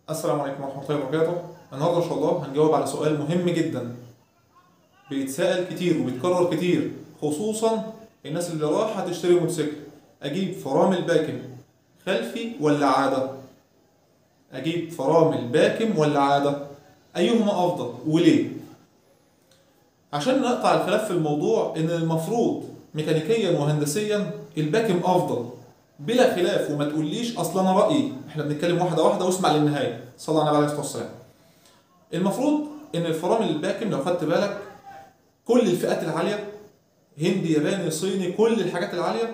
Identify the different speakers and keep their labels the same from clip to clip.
Speaker 1: السلام عليكم ورحمة الله وبركاته النهارده إن شاء الله هنجاوب على سؤال مهم جدا بيتسأل كتير وبيتكرر كتير خصوصا الناس اللي رايحة تشتري موتوسيكل أجيب فرامل باكم خلفي ولا عادة؟ أجيب فرامل باكم ولا عادة؟ أيهما أفضل وليه؟ عشان نقطع الخلاف في الموضوع إن المفروض ميكانيكيا وهندسيا الباكم أفضل بلا خلاف وما تقوليش اصل انا رايي احنا بنتكلم واحده واحده واسمع للنهايه صلى على النبي عليه الصلاه والسلام المفروض ان الفرامل الباكم لو خدت بالك كل الفئات العاليه هندي ياباني صيني كل الحاجات العاليه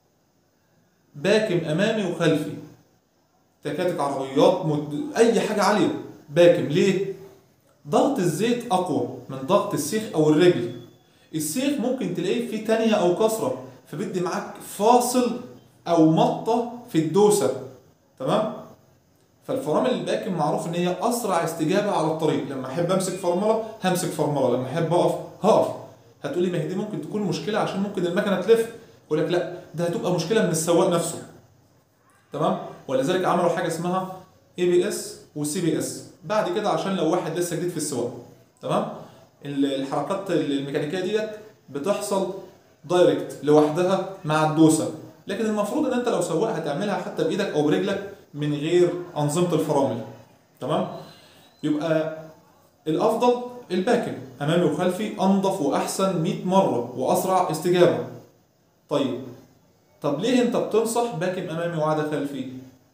Speaker 1: باكم امامي وخلفي تكاتك عربيات مد... اي حاجه عاليه باكم ليه ضغط الزيت اقوى من ضغط السيخ او الرجل السيخ ممكن تلاقيه فيه تانية او كسره فبدي معاك فاصل او مطه في الدوسه تمام فالفرامل الباكن معروف ان هي اسرع استجابه على الطريق لما احب امسك فرمله همسك فرمله لما احب اقف هقف هتقولي ما هي دي ممكن تكون مشكله عشان ممكن المكنه تلف اقول لك لا ده هتبقى مشكله من السواق نفسه تمام ولذلك عملوا حاجه اسمها اي بي اس وسي بي اس بعد كده عشان لو واحد لسه جديد في السواقه تمام الحركات الميكانيكيه ديت بتحصل دايركت لوحدها مع الدوسه لكن المفروض ان انت لو سواق هتعملها حتى بايدك او برجلك من غير انظمه الفرامل تمام يبقى الافضل الباكن امامي وخلفي انظف واحسن 100 مره واسرع استجابه طيب طب ليه انت بتنصح باكن امامي وعاده خلفي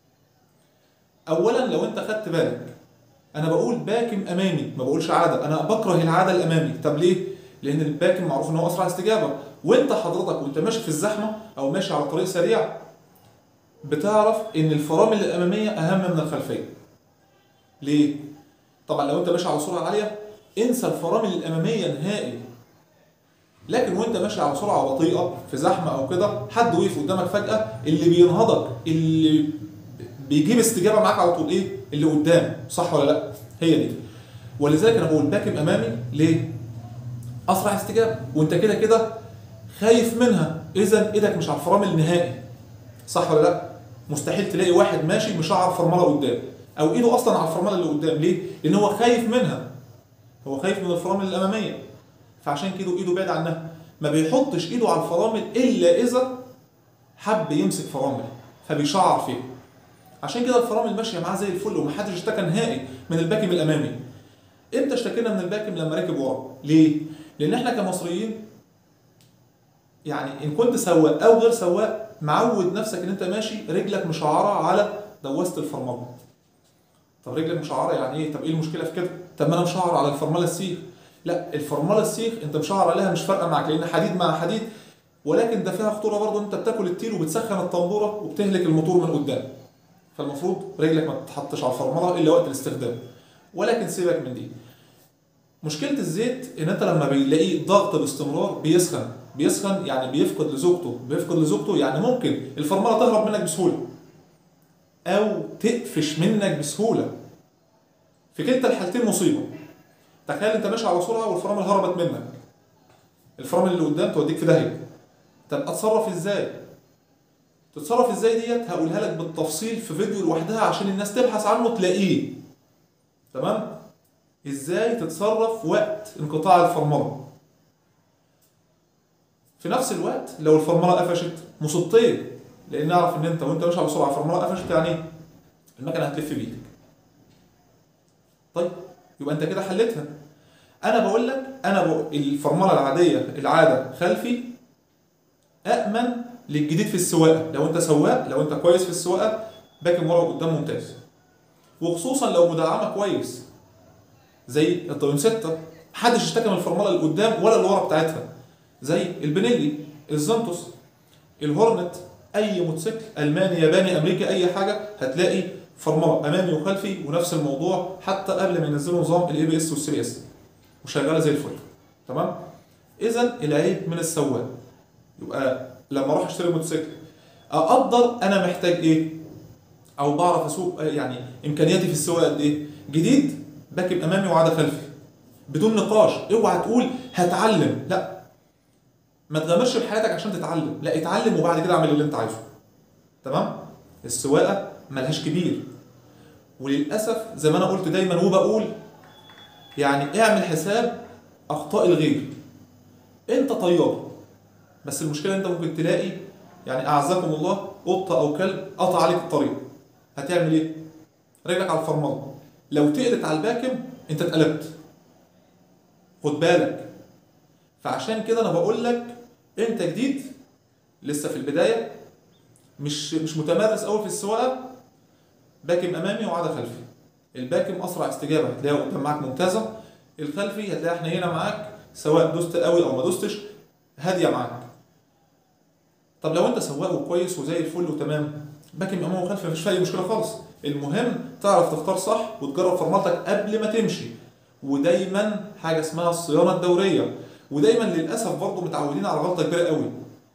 Speaker 1: اولا لو انت خدت بالك انا بقول باكن امامي ما بقولش عاده انا بكره العاده الامامي طب ليه لان الباكن معروف ان هو اسرع استجابه وانت حضرتك وانت ماشي في الزحمه او ماشي على طريق سريع بتعرف ان الفرامل الاماميه اهم من الخلفيه ليه طبعا لو انت ماشي على سرعه عاليه انسى الفرامل الاماميه نهائي لكن وانت ماشي على سرعه بطيئه في زحمه او كده حد وقف قدامك فجاه اللي بينهضك اللي بيجيب استجابه معاك على طول ايه اللي قدام صح ولا لا هي دي ولذلك انا بقول باكم امامي ليه اسرع استجابه وانت كده كده خايف منها اذا ايدك مش على الفرامل نهائي صح ولا لا مستحيل تلاقي واحد ماشي مشعر فرمله قدام او ايده اصلا على الفرمله اللي قدام ليه لان هو خايف منها هو خايف من الفرامل الاماميه فعشان كده ايده بعيد عنها ما بيحطش ايده على الفرامل الا اذا حب يمسك فرامل فبيشعر فيها عشان كده الفرامل ماشيه معاه زي الفل ومحدش اشتكى نهائي من الباكم الامامي امتى اشتكينا من الباكم لما راكب ورا ليه لان احنا كمصريين يعني ان كنت سواق او غير سواق معود نفسك ان انت ماشي رجلك مشعره على دواسه الفرمله طب رجلك مشعره يعني ايه طب ايه المشكله في كده طب ما انا مشعر على الفرمله السيخ لا الفرمله السيخ انت مشعر عليها مش فارقه معاك لان حديد مع حديد ولكن ده فيها خطوره برضه انت بتاكل التيل وبتسخن الطنبوره وبتهلك الموتور من قدام فالمفروض رجلك ما تتحطش على الفرمله الا وقت الاستخدام ولكن سيبك من دي مشكله الزيت ان انت لما بيلاقيه ضغط باستمرار بيسخن بيسخن يعني بيفقد لزوجته بيفقد لزوجته يعني ممكن الفرمله تهرب منك بسهوله او تقفش منك بسهوله في كلتا الحالتين مصيبه تخيل انت ماشي على سرعه والفرامل هربت منك الفرامل اللي قدام توديك في داهيه طب اتصرف ازاي تتصرف ازاي ديت هقولها لك بالتفصيل في فيديو لوحدها عشان الناس تبحث عنه تلاقيه تمام ازاي تتصرف وقت انقطاع الفرمله في نفس الوقت لو الفرمله قفشت مصيبتين لان نعرف ان انت وانت ماشي على سرعه الفرمله قفشت يعني ايه المكنه هتلف بايدك طيب يبقى انت كده حلتها انا بقول لك انا بقول الفرمله العاديه العاده خلفي امن للجديد في السواقه لو انت سواق لو انت كويس في السواقه باكن ورا وقدام ممتاز وخصوصا لو مدعمه كويس زي التوينسيتا محدش اشتكى من الفرمله اللي قدام ولا اللي ورا بتاعتها زي البنيلي الزنتوس الهورنت اي موتوسيكل الماني ياباني امريكي اي حاجه هتلاقي فرمله امامي وخلفي ونفس الموضوع حتى قبل ما ينزلوا نظام الاي بي اس والسي بي اس وشغاله زي الفل تمام اذا العيب من السواق يبقى لما اروح اشتري موتوسيكل اقدر انا محتاج ايه او بعرف اسوق يعني امكانياتي في السواقه قد ايه جديد باكب امامي وعاده خلفي بدون نقاش اوعى تقول هتعلم لا ما تغامرش بحياتك عشان تتعلم لا اتعلم وبعد كده اعمل اللي انت عايزه تمام السواقه ملهاش كبير وللاسف زي ما انا قلت دايما وبقول يعني اعمل حساب اخطاء الغير انت طيار بس المشكله انت ممكن تلاقي يعني اعزكم الله قطه او كلب قطع عليك الطريق هتعمل ايه رجلك على الفرمله لو تقلت على الباكم انت اتقلبت خد بالك فعشان كده انا بقول لك انت جديد لسه في البدايه مش مش متمرس قوي في السواقه باكم امامي وعدى خلفي الباكم اسرع استجابه هتلاقيها قدام معاك ممتازه الخلفي هتلاقيها حنينه معاك سواء دوست قوي او ما دوستش هاديه معاك طب لو انت سواق وكويس وزي الفل وتمام باكم امامي وخلفي مفيش فيها اي مشكله خالص المهم تعرف تختار صح وتجرب فرملتك قبل ما تمشي ودايما حاجه اسمها الصيانه الدوريه ودايما للاسف برضه متعودين على غلطه كبيره قوي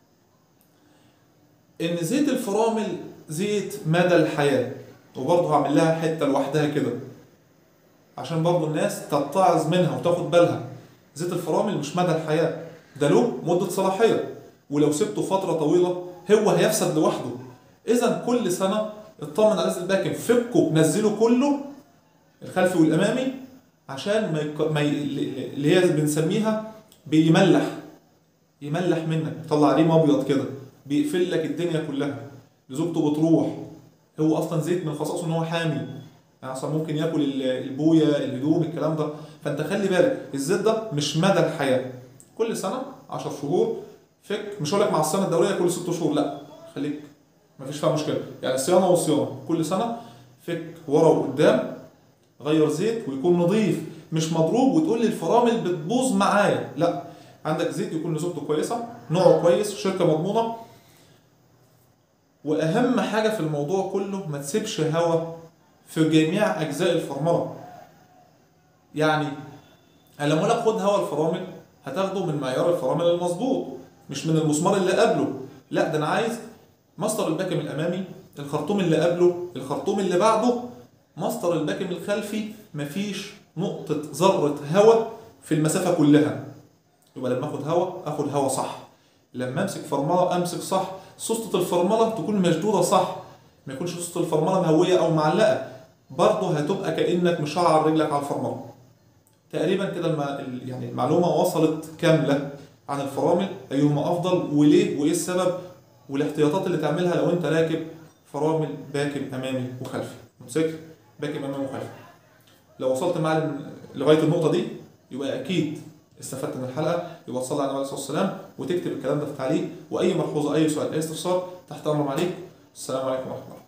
Speaker 1: ان زيت الفرامل زيت مدى الحياه وبرضه هعمل لها حته لوحدها كده عشان برضه الناس تتعظ منها وتاخد بالها زيت الفرامل مش مدى الحياه ده له مده صلاحيه ولو سبته فتره طويله هو هيفسد لوحده اذا كل سنه اطمن على زيت الباكن فكه نزله كله الخلفي والامامي عشان ما, يك... ما ي... اللي هي بنسميها بيملح يملح منك يطلع ريم ابيض كده بيقفل لك الدنيا كلها لزوجته بتروح هو اصلا زيت من خصائصه ان هو حامي يعني اصلا ممكن ياكل ال- البويه الهدوم الكلام ده فانت خلي بالك الزيت ده مش مدى الحياه كل سنه 10 شهور فك مش هقول لك مع الصيانه الدوريه كل 6 شهور لا خليك مفيش فيها مشكله يعني صيانه وصيانه كل سنه فك ورا وقدام غير زيت ويكون نظيف مش مضروب وتقول لي الفرامل بتبوظ معايا لا عندك زيت يكون نسبته كويسه نوعه كويس شركه مضمونه واهم حاجه في الموضوع كله ما تسيبش هوا في جميع اجزاء الفرمله يعني انا لما اقول لك خد هوا الفرامل هتاخده من معيار الفرامل المظبوط مش من المسمار اللي قبله لا ده انا عايز مصدر الباكم الامامي الخرطوم اللي قبله الخرطوم اللي بعده مصدر الباكم الخلفي مفيش نقطة ذرة هواء في المسافة كلها يبقى لما اخد هواء اخد هواء صح لما امسك فرملة امسك صح سوسته الفرملة تكون مشدودة صح ما يكونش سوسته الفرملة مهوية او معلقة برضه هتبقى كانك مشعر رجلك على الفرملة تقريبا كده الم... ال- يعني المعلومة وصلت كاملة عن الفرامل ايهما افضل وليه وايه السبب والاحتياطات اللي تعملها لو انت راكب فرامل باكم امامي وخلفي موتوسيكل باكم امامي وخلفي لو وصلت معايا لغايه النقطه دي يبقى اكيد استفدت من الحلقه يبقى تصلي على النبي عليه الصلاه والسلام وتكتب الكلام ده في تعليق واي ملحوظه اي سؤال اي استفسار تحت امر عليك السلام عليكم ورحمه الله